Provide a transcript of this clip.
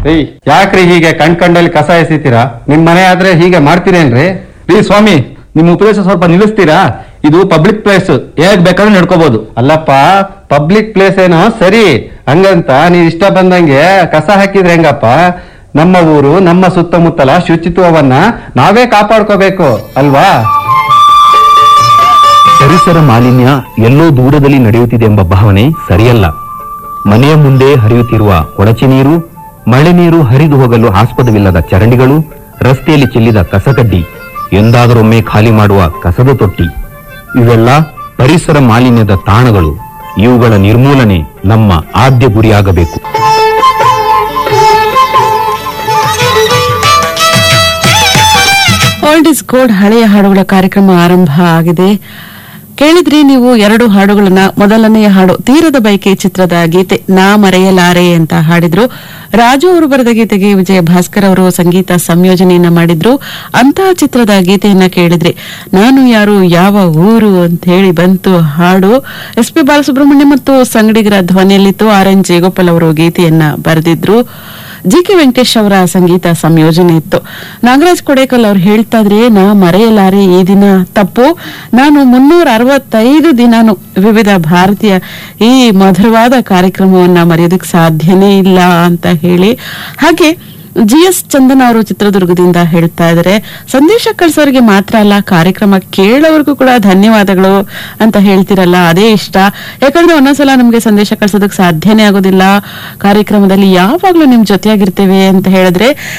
ಏಯ್ ಯಾಕ್ರಿ ಹೀಗೆ ಕಣ್ ಕಂಡಲ್ಲಿ ಕಸ ಎಸಿತೀರಾ ನಿಮ್ ಮನೆ ಆದ್ರೆ ಹೀಗೆ ಮಾಡ್ತೀರೇನ್ರಿ ರೀ ಸ್ವಾಮಿ ನಿಮ್ಮ ಉಪದೇಶ ಸ್ವಲ್ಪ ನಿಲ್ಲಿಸ್ತೀರಾ ಇದು ಪಬ್ಲಿಕ್ ಪ್ಲೇಸ್ ಹೇಗ್ ಬೇಕಾದ್ರೂ ನಡ್ಕೋಬಹುದು ಅಲ್ಲಪ್ಪ ಪಬ್ಲಿಕ್ ಪ್ಲೇಸ್ ಏನೋ ಸರಿ ಹಂಗಂತ ನೀವ್ ಇಷ್ಟ ಬಂದಂಗೆ ಕಸ ಹಾಕಿದ್ರೆ ಹೆಂಗಪ್ಪ ನಮ್ಮ ಊರು ನಮ್ಮ ಸುತ್ತಮುತ್ತಲ ಶುಚಿತ್ವವನ್ನ ನಾವೇ ಕಾಪಾಡ್ಕೋಬೇಕು ಅಲ್ವಾ ಪರಿಸರ ಮಾಲಿನ್ಯ ಎಲ್ಲೋ ದೂರದಲ್ಲಿ ನಡೆಯುತ್ತಿದೆ ಎಂಬ ಭಾವನೆ ಸರಿಯಲ್ಲ ಮನೆಯ ಮುಂದೆ ಹರಿಯುತ್ತಿರುವ ಕೊಳಚೆ ನೀರು ಮಳೆ ನೀರು ಹರಿದು ಹೋಗಲು ಆಸ್ಪದವಿಲ್ಲದ ಚರಂಡಿಗಳು ರಸ್ತೆಯಲ್ಲಿ ಚೆಲ್ಲಿದ ಕಸಕಡ್ಡಿ ಎಂದಾದರೊಮ್ಮೆ ಖಾಲಿ ಮಾಡುವ ಕಸದ ತೊಟ್ಟಿ ಇವೆಲ್ಲ ಪರಿಸರ ಮಾಲಿನ್ಯದ ತಾಣಗಳು ಇವುಗಳ ನಿರ್ಮೂಲನೆ ನಮ್ಮ ಆದ್ಯ ಗುರಿಯಾಗಬೇಕು ಓಲ್ಡ್ ಇಸ್ ಗೋಲ್ಡ್ ಹಳೆಯ ಹಾಡುಗಳ ಕಾರ್ಯಕ್ರಮ ಆರಂಭ ಆಗಿದೆ ಕೇಳಿದ್ರಿ ನೀವು ಎರಡು ಹಾಡುಗಳನ್ನ ಮೊದಲನೆಯ ಹಾಡು ತೀರದ ಬೈಕೆ ಚಿತ್ರದ ಗೀತೆ ನಾ ಮರೆಯಲಾರೆ ಅಂತ ಹಾಡಿದ್ರು ರಾಜು ಅವರು ಬರೆದ ಗೀತೆಗೆ ವಿಜಯ ಭಾಸ್ಕರ್ ಅವರು ಸಂಗೀತ ಸಂಯೋಜನೆಯನ್ನ ಮಾಡಿದ್ರು ಅಂತಹ ಚಿತ್ರದ ಗೀತೆಯನ್ನ ಕೇಳಿದ್ರಿ ನಾನು ಯಾರು ಯಾವ ಊರು ಅಂತ ಹೇಳಿ ಬಂತು ಹಾಡು ಎಸ್ ಪಿ ಬಾಲಸುಬ್ರಹ್ಮಣ್ಯ ಮತ್ತು ಸಂಗಡಿಗರ ಧ್ವನಿಯಲ್ಲಿತ್ತು ಆರ್ ಎನ್ ಜೇಗೋಪಾಲ್ ಅವರು ಗೀತೆಯನ್ನ ಬರೆದಿದ್ರು ಜಿ ಕೆ ವೆಂಕಟೇಶ್ ಅವರ ಸಂಗೀತ ಸಂಯೋಜನೆ ಇತ್ತು ನಾಗರಾಜ್ ಕೊಡೇಕಲ್ ಅವ್ರು ಹೇಳ್ತಾ ಇದ್ರೆ ನಾ ಮರೆಯಲಾರೆ ಈ ದಿನ ತಪ್ಪು ನಾನು ಮುನ್ನೂರ ಅರವತ್ತೈದು ದಿನಾನು ವಿವಿಧ ಭಾರತೀಯ ಈ ಮಧುರವಾದ ಕಾರ್ಯಕ್ರಮವನ್ನ ಮರೆಯೋದಕ್ಕೆ ಸಾಧ್ಯನೇ ಇಲ್ಲ ಅಂತ ಹೇಳಿ ಹಾಗೆ ಜಿ ಎಸ್ ಚಂದನ್ ಅವರು ಚಿತ್ರದುರ್ಗದಿಂದ ಹೇಳ್ತಾ ಇದ್ದಾರೆ ಸಂದೇಶ ಕಳಿಸೋರಿಗೆ ಮಾತ್ರ ಅಲ್ಲ ಕಾರ್ಯಕ್ರಮ ಕೇಳೋರ್ಗೂ ಕೂಡ ಧನ್ಯವಾದಗಳು ಅಂತ ಹೇಳ್ತಿರಲ್ಲ ಅದೇ ಇಷ್ಟ ಯಾಕಂದ್ರೆ ಒಂದೊಂದ್ಸಲ ನಮ್ಗೆ ಸಂದೇಶ ಕಳ್ಸೋದಕ್ಕೆ ಸಾಧ್ಯನೇ ಆಗೋದಿಲ್ಲ ಕಾರ್ಯಕ್ರಮದಲ್ಲಿ ಯಾವಾಗ್ಲೂ ನಿಮ್ ಜೊತೆಯಾಗಿರ್ತೇವೆ ಅಂತ ಹೇಳಿದ್ರೆ